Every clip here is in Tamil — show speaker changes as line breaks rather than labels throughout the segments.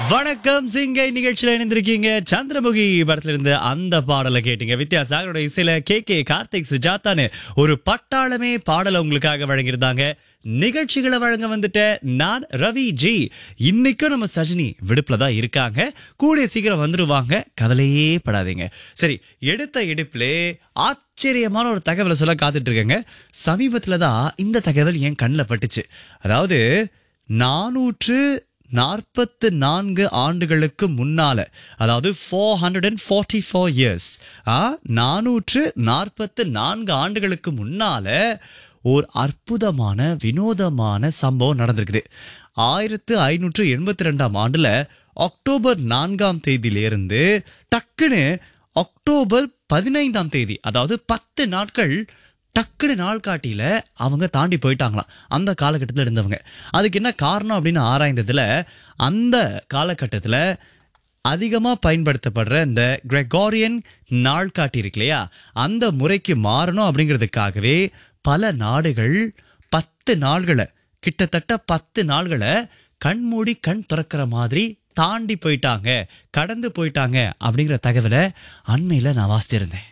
வணக்கம் சிங்கை நிகழ்ச்சியில இணைந்திருக்கீங்க சந்திரமுகி படத்துல இருந்து அந்த பாடலை கேட்டீங்க வித்யாசாகரோட இசையில கே கே கார்த்திக் சுஜாதான்னு ஒரு பட்டாளமே பாடலை உங்களுக்காக வழங்கியிருந்தாங்க நிகழ்ச்சிகளை வழங்க வந்துட்ட நான் ரவி ஜி இன்னைக்கும் நம்ம சஜினி விடுப்புல தான் இருக்காங்க கூடிய சீக்கிரம் வந்துடுவாங்க கவலையே படாதீங்க சரி எடுத்த எடுப்பிலே ஆச்சரியமான ஒரு தகவலை சொல்ல காத்துட்டு இருக்கேங்க சமீபத்துல தான் இந்த தகவல் என் கண்ணில் பட்டுச்சு அதாவது நானூற்று நாற்பத்து நான்கு ஆண்டுகளுக்கு முன்னால அதாவது four hundred and forty four years நானூற்று நாற்பத்து நான்கு ஆண்டுகளுக்கு முன்னால ஒரு அற்புதமான வினோதமான சம்பவம் நடந்திருக்குது ஆயிரத்து ஐநூற்று எண்பத்தி ரெண்டாம் ஆண்டுல அக்டோபர் நான்காம் தேதியிலிருந்து டக்குன்னு அக்டோபர் பதினைந்தாம் தேதி அதாவது பத்து நாட்கள் டக்குனு நாள்காட்டியில அவங்க தாண்டி போயிட்டாங்களாம் அந்த காலகட்டத்தில் இருந்தவங்க அதுக்கு என்ன காரணம் அப்படின்னு ஆராய்ந்ததுல அந்த காலகட்டத்தில் அதிகமாக பயன்படுத்தப்படுற இந்த கிரெகாரியன் நாள்காட்டி இருக்கு இல்லையா அந்த முறைக்கு மாறணும் அப்படிங்கிறதுக்காகவே பல நாடுகள் பத்து நாள்களை கிட்டத்தட்ட பத்து நாள்களை கண் மூடி கண் திறக்கிற மாதிரி தாண்டி போயிட்டாங்க கடந்து போயிட்டாங்க அப்படிங்கிற தகவலை அண்மையில் நான் வாசிச்சிருந்தேன்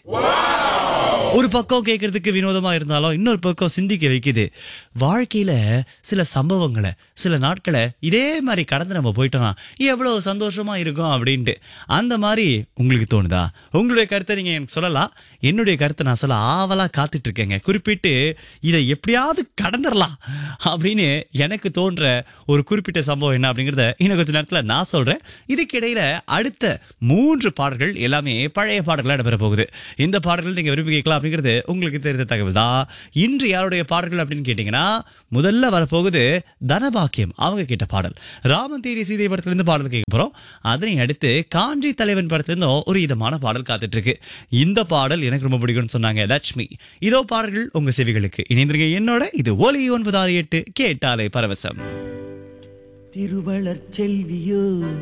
ஒரு பக்கம் கேட்கறதுக்கு வினோதமா இருந்தாலும் இன்னொரு பக்கம் சிந்திக்க வைக்குது வாழ்க்கையில சில சம்பவங்களை சில நாட்களை இதே மாதிரி கடந்து நம்ம போயிட்டோம்னா எவ்வளவு சந்தோஷமா இருக்கும் அப்படின்ட்டு அந்த மாதிரி உங்களுக்கு தோணுதா உங்களுடைய கருத்தை நீங்க எனக்கு சொல்லலாம் என்னுடைய கருத்தை நான் சொல்ல ஆவலா காத்துட்டு இருக்கேங்க குறிப்பிட்டு இதை எப்படியாவது கடந்துடலாம் அப்படின்னு எனக்கு தோன்ற ஒரு குறிப்பிட்ட சம்பவம் என்ன அப்படிங்கறத இன்னும் கொஞ்ச நேரத்துல நான் சொல்றேன் இதுக்கு இடையில அடுத்த மூன்று பாடல்கள் எல்லாமே பழைய பாடல்களா இடம்பெற போகுது இந்த பாடல்கள் நீங்க விரும்பி கேட்கலாம் அப்படிங்கிறது உங்களுக்கு தெரிந்த தகவல் தான் இன்று யாருடைய பாடல்கள் அப்படின்னு கேட்டீங்கன்னா முதல்ல வரப்போகுது தனபாக்கியம் அவங்க கேட்ட பாடல் ராமன் தேடி சீதை படத்திலிருந்து பாடல் கேட்க போறோம் அதனை அடுத்து காஞ்சி தலைவன் படத்திலிருந்தும் ஒரு இதமான பாடல் காத்துட்டு இருக்கு இந்த பாடல் எனக்கு ரொம்ப பிடிக்கும்னு சொன்னாங்க லட்சுமி இதோ பாடல்கள் உங்க செவிகளுக்கு இணைந்திருங்க என்னோட இது ஒலி ஒன்பது ஆறு எட்டு கேட்டாலே பரவசம்
திருவளர் செல்வியோ